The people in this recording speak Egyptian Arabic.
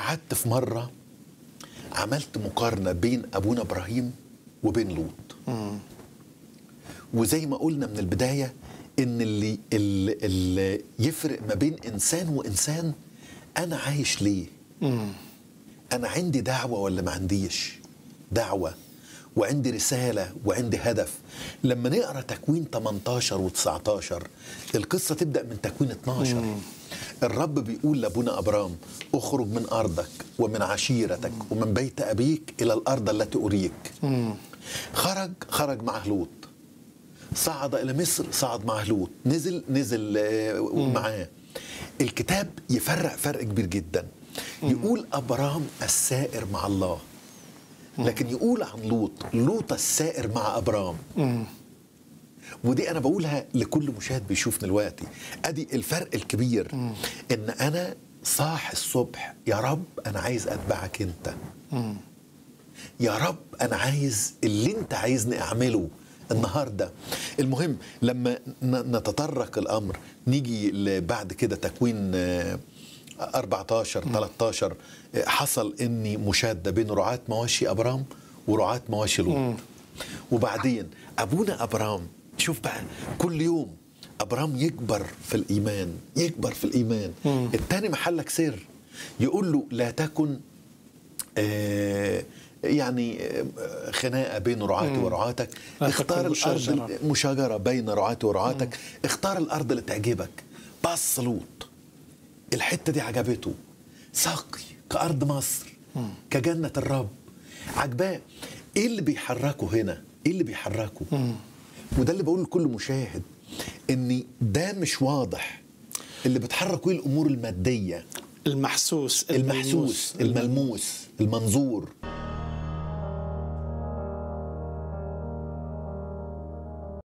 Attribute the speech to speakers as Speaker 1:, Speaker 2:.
Speaker 1: قعدت في مره عملت مقارنه بين ابونا ابراهيم وبين لوط وزي ما قلنا من البدايه ان اللي, اللي, اللي يفرق ما بين انسان وانسان انا عايش ليه انا عندي دعوه ولا ما عنديش دعوه وعندي رساله وعندي هدف لما نقرا تكوين 18 و19 القصه تبدا من تكوين 12 الرب بيقول لابونا ابرام اخرج من ارضك ومن عشيرتك ومن بيت ابيك الى الارض التي اريك خرج خرج مع لوط صعد الى مصر صعد مع لوط نزل نزل آه، معاه الكتاب يفرق فرق كبير جدا يقول ابرام السائر مع الله لكن يقول عن لوط لوط السائر مع ابرام ودي انا بقولها لكل مشاهد بيشوفني دلوقتي ادي الفرق الكبير ان انا صاح الصبح يا رب انا عايز اتبعك انت يا رب انا عايز اللي انت عايزني اعمله النهارده المهم لما ن- نتطرق الامر نيجي ل- بعد كده تكوين آه، 14 13 آه، حصل اني مشاده بين رعاة مواشي ابرام ورعاة مواشي لوط وبعدين ابونا ابرام شوف بقى كل يوم ابرام يكبر في الايمان يكبر في الايمان التاني محلك سر يقول له لا تكن آه، يعني آه، خناقه بين رعاتي ورعاتك
Speaker 2: لا
Speaker 1: اختار
Speaker 2: تكن مشاجرة.
Speaker 1: الارض مشاجره بين رعاتي ورعاتك اختار الارض اللي تعجبك بص لوط الحته دي عجبته سقي كارض مصر كجنه الرب عجباه ايه اللي بيحركه هنا ايه اللي بيحركه وده اللي بقوله لكل مشاهد ان ده مش واضح اللي بتحركه ايه الامور الماديه
Speaker 2: المحسوس
Speaker 1: المحسوس الملموس المنظور